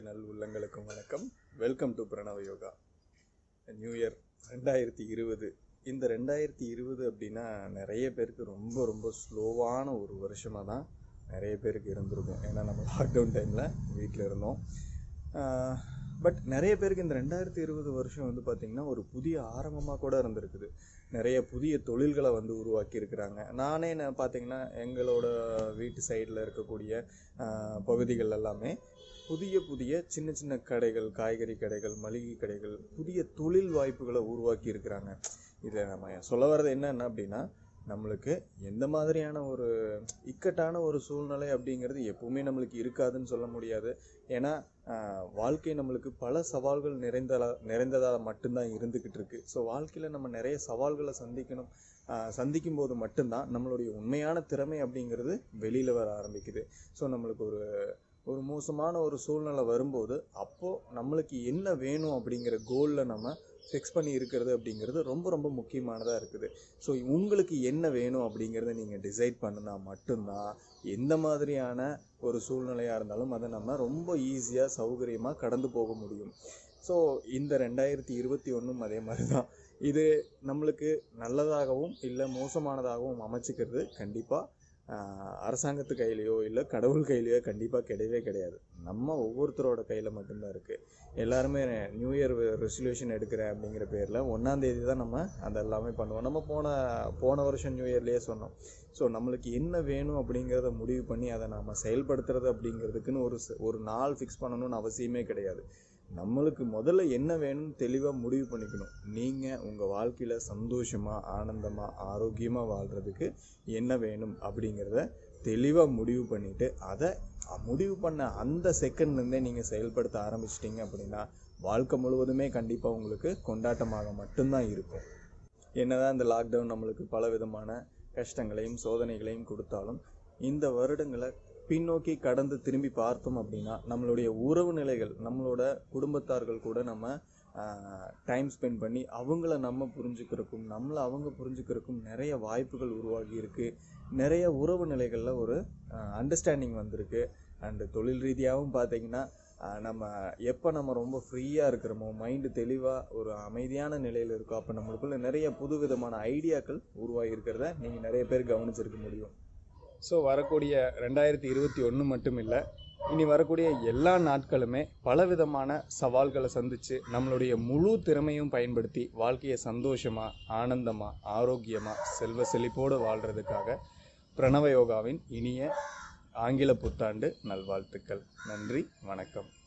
நல் உள்ளங்களுக்கும் வணக்கம் வெல்கம் டு பிரணவ யோகா நியூ இயர் ரெண்டாயிரத்தி இருபது இந்த ரெண்டாயிரத்தி இருபது அப்படின்னா நிறைய பேருக்கு ரொம்ப ரொம்ப ஸ்லோவான ஒரு வருஷமாக தான் நிறைய பேருக்கு இருந்திருக்கும் ஏன்னா நம்ம லாக்டவுன் டைமில் வீட்டில் இருந்தோம் பட் நிறைய பேருக்கு இந்த ரெண்டாயிரத்தி இருபது வருஷம் வந்து பார்த்திங்கன்னா ஒரு புதிய ஆரம்பமாக கூட இருந்திருக்குது நிறைய புதிய தொழில்களை வந்து உருவாக்கி இருக்கிறாங்க நானே நான் பார்த்தீங்கன்னா எங்களோட வீட்டு சைடில் இருக்கக்கூடிய ஆஹ், பகுதிகள் எல்லாமே புதிய புதிய சின்ன சின்ன கடைகள் காய்கறி கடைகள் மளிகை கடைகள் புதிய தொழில் வாய்ப்புகளை உருவாக்கி இருக்கிறாங்க இதில் நம்ம சொல்ல வர்றது என்னென்ன அப்படின்னா நம்மளுக்கு எந்த மாதிரியான ஒரு இக்கட்டான ஒரு சூழ்நிலை அப்படிங்கிறது எப்பவுமே நம்மளுக்கு இருக்காதுன்னு சொல்ல முடியாது ஏன்னா ஆஹ், வாழ்க்கை நம்மளுக்கு பல சவால்கள் நிறைந்ததா நிறைந்ததாக மட்டும்தான் இருந்துக்கிட்டு இருக்கு ஸோ வாழ்க்கையில் நம்ம நிறைய சவால்களை சந்திக்கணும் ஆஹ், சந்திக்கும் போது மட்டும்தான் நம்மளுடைய உண்மையான திறமை அப்படிங்கிறது வெளியில் வர ஆரம்பிக்குது ஸோ நம்மளுக்கு ஒரு ஒரு மோசமான ஒரு சூழ்நிலை வரும்போது அப்போது நம்மளுக்கு என்ன வேணும் அப்படிங்கிற கோலில் நம்ம ஃபிக்ஸ் பண்ணி இருக்கிறது அப்படிங்கிறது ரொம்ப ரொம்ப முக்கியமானதாக இருக்குது ஸோ உங்களுக்கு என்ன வேணும் அப்படிங்கிறத நீங்கள் டிசைட் பண்ணினா மட்டும்தான் எந்த மாதிரியான ஒரு சூழ்நிலையாக இருந்தாலும் அதை நம்ம ரொம்ப ஈஸியாக சௌகரியமாக கடந்து போக முடியும் ஸோ இந்த ரெண்டாயிரத்தி இருபத்தி ஒன்றும் அதே மாதிரி தான் இது நம்மளுக்கு நல்லதாகவும் இல்லை மோசமானதாகவும் அமைச்சிக்கிறது கண்டிப்பாக அரசாங்கத்து கையிலையோ இல்லை கடவுள் கையிலையோ கண்டிப்பாக கிடையவே கிடையாது நம்ம ஒவ்வொருத்தரோட கையில் மட்டும்தான் இருக்குது எல்லாருமே நியூ இயர் ரெசல்யூஷன் எடுக்கிறேன் அப்படிங்கிற பேரில் ஒன்றாந்தேதி தான் நம்ம அது எல்லாமே பண்ணுவோம் நம்ம போன போன வருஷம் நியூ இயர்லேயே சொன்னோம் ஸோ நம்மளுக்கு என்ன வேணும் அப்படிங்கிறத முடிவு பண்ணி அதை நாம் செயல்படுத்துறது அப்படிங்கிறதுக்குன்னு ஒரு ச- ஒரு நாள் ஃபிக்ஸ் பண்ணணும்னு அவசியமே கிடையாது நம்மளுக்கு முதல்ல என்ன வேணும்னு தெளிவாக முடிவு பண்ணிக்கணும் நீங்கள் உங்கள் வாழ்க்கையில் சந்தோஷமாக ஆனந்தமாக ஆரோக்கியமாக வாழ்கிறதுக்கு என்ன வேணும் அப்படிங்கிறத தெளிவாக முடிவு பண்ணிவிட்டு அதை முடிவு பண்ண அந்த செகண்ட்லேருந்தே நீங்கள் செயல்படுத்த ஆரம்பிச்சிட்டிங்க அப்படின்னா வாழ்க்கை முழுவதுமே கண்டிப்பாக உங்களுக்கு கொண்டாட்டமாக மட்டும்தான் இருக்கும் என்னதான் இந்த லாக்டவுன் நம்மளுக்கு பல விதமான கஷ்டங்களையும் சோதனைகளையும் கொடுத்தாலும் இந்த வருடங்களை பின்னோக்கி கடந்து திரும்பி பார்த்தோம் அப்படின்னா நம்மளுடைய உறவு நிலைகள் நம்மளோட குடும்பத்தார்கள் கூட நம்ம டைம் ஸ்பெண்ட் பண்ணி அவங்கள நம்ம புரிஞ்சுக்கிறதுக்கும் நம்மளை அவங்க புரிஞ்சுக்கிறதுக்கும் நிறைய வாய்ப்புகள் உருவாகி இருக்கு நிறைய உறவு நிலைகளில் ஒரு அண்டர்ஸ்டாண்டிங் வந்திருக்கு அண்டு தொழில் ரீதியாகவும் பார்த்தீங்கன்னா ஆஹ் நம்ம எப்போ நம்ம ரொம்ப ஃப்ரீயாக இருக்கிறோமோ மைண்டு தெளிவாக ஒரு அமைதியான நிலையில் இருக்கோ அப்போ நம்மளுக்குள்ள நிறைய புது விதமான ஐடியாக்கள் உருவாகி இருக்கிறத நீங்கள் நிறைய பேர் கவனிச்சிருக்க முடியும் ஸோ வரக்கூடிய ரெண்டாயிரத்தி இருபத்தி ஒன்று மட்டும் இல்லை இனி வரக்கூடிய எல்லா நாட்களுமே பலவிதமான சவால்களை சந்தித்து நம்மளுடைய முழு திறமையும் பயன்படுத்தி வாழ்க்கையை சந்தோஷமாக ஆனந்தமாக ஆரோக்கியமாக செல்வ செழிப்போடு வாழ்கிறதுக்காக பிரணவ யோகாவின் இனிய ஆங்கில புத்தாண்டு நல்வாழ்த்துக்கள் நன்றி வணக்கம்